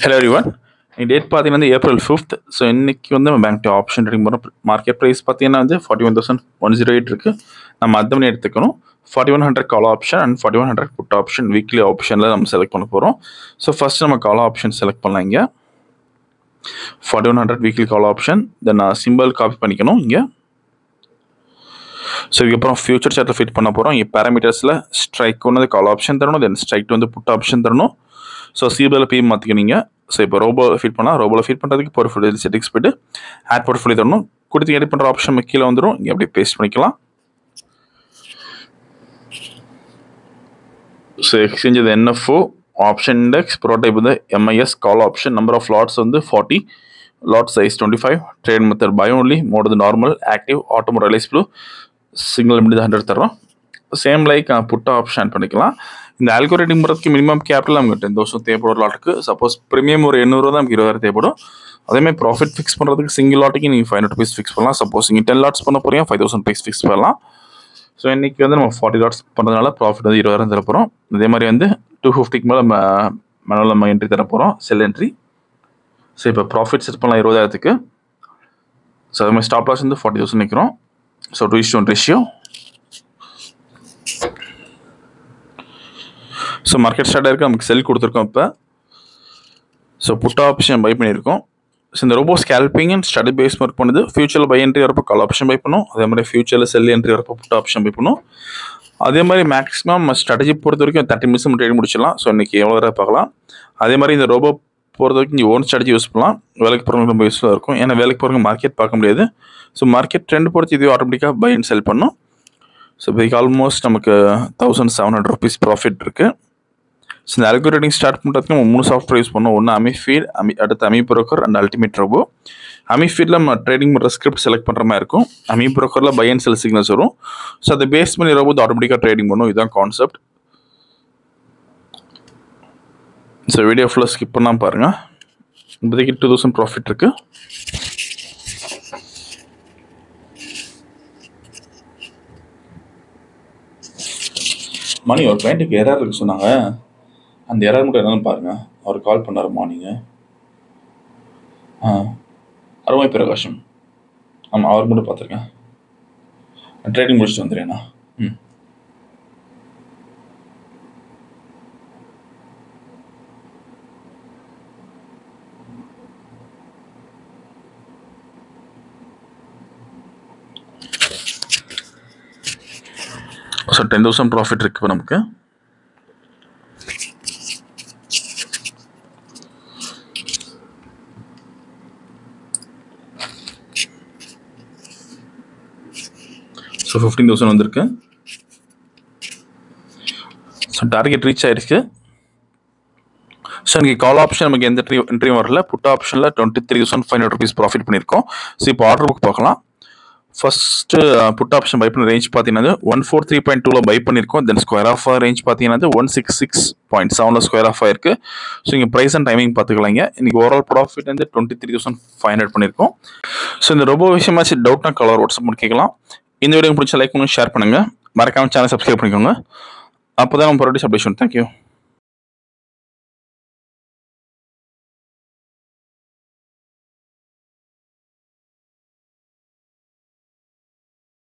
hello everyone இன்னைக்கு date பார்த்தீங்கன்னா வந்து ஏப்ரல் ஃபிஃப்த் ஸோ இன்னைக்கு வந்து நம்ம பேங்க் ஆப்ஷன் ட்ரேடிங் போகிறோம் மார்க்கெட் ப்ரைஸ் பார்த்தீங்கன்னா வந்து forty one thousand one zero eight இருக்குது நம்ம அது மணி எடுத்துக்கணும் forty one hundred call option and forty one hundred put option weekly ஆப்ஷனில் நம்ம செலக்ட் பண்ண போகிறோம் ஸோ ஃபர்ஸ்ட் நம்ம கால் ஆப்ஷன் செலக்ட் பண்ணலாம் இங்கே forty one hundred weekly call option then simple copy பண்ணிக்கணும் இங்கே ஸோ இதுக்கப்புறம் ஃபியூச்சர் சார்ட்டில் ஃபிட் பண்ண போகிறோம் இங்கே பேராமீட்டர்ஸில் ஸ்ட்ரைக் ஒன்று கால் ஆப்ஷன் தரணும் தென் ஸ்ட்ரைக் வந்து புட் ஆப்ஷன் தரணும் ஸோ சிபிஎல் பி மாற்றிக்கினீங்க ஸோ இப்போ ரோபோ ஃபிட் பண்ணலாம் ரோபோவில் ஃபிட் பண்ணுறதுக்கு போர்ட்ஃபோலியோ செட்டிங்ஸ் போய்ட்டு ஆட் போர்ட்ஃபோலியோ தரணும் கொடுத்து எடிட் பண்ணுற ஆப்ஷன் கீழே வந்துடும் இங்கே அப்படியே பேஸ்ட் பண்ணிக்கலாம் ஸோ எக்ஸ்சேஞ்ச் இது என்எஃப்ஓ ஆப்ஷன் இண்டெக்ஸ் ப்ரோடைப் வந்து MIS call option number of lots வந்து forty lot size twenty five trade method buy only mode வந்து நார்மல் ஆக்டிவ் ஆட்டோமோ ரிலைஸ் ப்ளூ சிங்கிள் லிமிட் ஹண்ட்ரட் தரோம் சேம் லைக் புட்ட ஆப்ஷன் பண்ணிக்கலாம் இந்த ஆல்கோரேட்டிங் பண்ணுறதுக்கு மினிமம் கேபிட்டல் நமக்கு டென் தௌசண்ட் தேவைப்படும் லாட்டுக்கு சப்போஸ் ப்ரீமியம் ஒரு எண்ணூறுவா தான் நமக்கு இருபதாயிரம் தேவைப்படும் அதேமாதிரி ப்ராஃபிட் ஃபிக்ஸ் பண்ணுறதுக்கு சிங்கிள் லாட்டுக்கு நீங்கள் ஃபைவ் ஹண்ட்ரட் ருபீஸ் ஃபிக்ஸ் பண்ணலாம் சப்போஸ் நீங்கள் டென் லாட்ஸ் பண்ண போகிறீங்க ஃபைவ் தௌசண்ட் ருபீஸ் ஃபிக்ஸ் பண்ணலாம் ஸோ இன்றைக்கி வந்து நம்ம ஃபார்ட்டி லாட்ஸ் பண்ணுறதுனால ப்ராஃபிட் வந்து இருபதாயிரம் தர போகிறோம் அதே மாதிரி வந்து டூ ஃபிஃப்டிக்கு மேலே நம்ம மேனுவல் நம்ம என்ட்ரி தர போகிறோம் செல் என்ட்ரி ஸோ இப்போ ப்ராஃபிட் செட் பண்ணலாம் இருபதாயிரத்துக்கு ஸோ அதே மாதிரி ஸ்டாப் லாஸ் வந்து ஃபார்ட்டி தௌசண்ட் நிற்கிறோம் so two is one ratio so market start ஆயிருக்கு நமக்கு செல் கொடுத்துருக்கோம் இப்போ ஸோ புட் ஆப்ஷன் பை பண்ணியிருக்கோம் ஸோ இந்த robo scalping and study base work பண்ணுது ஃபியூச்சரில் பை என்ட்ரி வரப்போ கால் ஆப்ஷன் பை பண்ணும் அதே மாதிரி ஃபியூச்சரில் செல் என்ட்ரி வரப்போ புட் ஆப்ஷன் பை பண்ணும் அதே மாதிரி மேக்ஸிமம் ஸ்ட்ராட்டஜி பொறுத்த வரைக்கும் தேர்ட்டி மினிட்ஸ் ட்ரேட் முடிச்சிடலாம் ஸோ இன்றைக்கி எவ்வளோ நேரம் பார்க்கலாம் அதே மாதிரி இந்த ரோபோ பொறுத்த வரைக்கும் நீங்கள் ஓன் ஸ்ட்ராட்டஜி யூஸ் பண்ணலாம் வேலைக்கு போகிறவங்க ரொம்ப யூஸ்ஃபுல்லாக இருக்கும் ஏன்னா வேலைக்கு போகிறவங்க மார்க்கெட் பார்க்க முடியாது ஸோ மார்க்கெட் ட்ரெண்ட் பொறுத்து இது ஆட்டோமேட்டிக்காக பை அண்ட் செல் பண்ணும் ஸோ இதுக்கு ஆல்மோஸ்ட் நமக்கு thousand seven hundred rupees profit இருக்குது ஸோ இந்த அல்கோரேட்டிங் ஸ்டார்ட் பண்ணுறதுக்கு நம்ம மூணு சாஃப்ட்வேர் யூஸ் பண்ணோம் ஒன்று அமிஃபீட் அமி அடுத்து AmiBroker and ultimate robo அமிஃபீடில் நம்ம ட்ரேடிங் பண்ணுற ஸ்கிரிப்ட் செலக்ட் பண்ணுற மாதிரி இருக்கும் அமி ப்ரோக்கரில் பை அண்ட் செல் சிக்னல்ஸ் வரும் ஸோ அதை பேஸ் பண்ணி ரோபோ ஆட்டோமேட்டிக்காக ட்ரேடிங் பண்ணும் இதுதான் கான்செப்ட் ஸோ வீடியோ ஃபுல்லாக ஸ்கிப் பண்ணாமல் பாருங்கள் இப்போதைக்கு டூ தௌசண்ட் ப்ராஃபிட் இருக்குது மணி ஒரு கிளைண்ட்டுக்கு எரர் இருக்கு சொன்னாங்க அந்த எரர் மட்டும் என்னன்னு பாருங்க அவர் கால் பண்ணார் மார்னிங்கு ஆ அருமை பிரகாஷம் ஆமாம் அவர் மட்டும் பார்த்துருக்கேன் ட்ரேடிங் முடிச்சுட்டு வந்துடுறேண்ணா ம் ஸோ டென் தௌசண்ட் ப்ராஃபிட் இருக்கு இப்போ நமக்கு ஸோ ஃபிஃப்டீன் தௌசண்ட் வந்திருக்கு ஸோ டார்கெட் ரீச் ஆயிருக்கு ஸோ இன்றைக்கி கால் ஆப்ஷன் நமக்கு எந்த ட்ரீ என்ட்ரியும் வரல புட் ஆப்ஷனில் twenty three thousand five hundred rupees profit பண்ணியிருக்கோம் ஸோ இப்போ ஆர்டர் புக் பார்க்கலாம் ஃபர்ஸ்ட்டு புட் ஆப்ஷன் பை பண்ண ரேஞ்ச் பார்த்தீங்கன்னா ஒன் ஃபோர் த்ரீ பாயிண்ட் டூவில் பை பண்ணியிருக்கோம் தென் ஸ்கொயர் ஆஃப் ரேஞ்ச் பார்த்தீங்கன்னா ஒன் சிக்ஸ் சிக்ஸ் பாயிண்ட் செவனில் ஸ்கொயர் ஆஃப் ஆயிருக்கு ஸோ இங்கே ப்ரைஸ் அண்ட் டைமிங் பார்த்துக்கலாங்க இன்றைக்கி ஓவரால் ப்ராஃபிட் வந்து twenty three thousand five hundred பண்ணியிருக்கோம் ஸோ இந்த ரொம்ப விஷயமாச்சு டவுட்னா கலர் வாட்ஸ்அப் பண்ணி கேட்கலாம் இந்த வீடியோ பிடிச்ச லைக் பண்ணி ஷேர் பண்ணுங்கள் மறக்காமல் சேனல் சப்ஸ்கிரைப் பண்ணிக்கோங்க அப்போ தான் நம்ம ப்ராடக்ட்ஸ் அப்டேஷன் தேங்க்யூ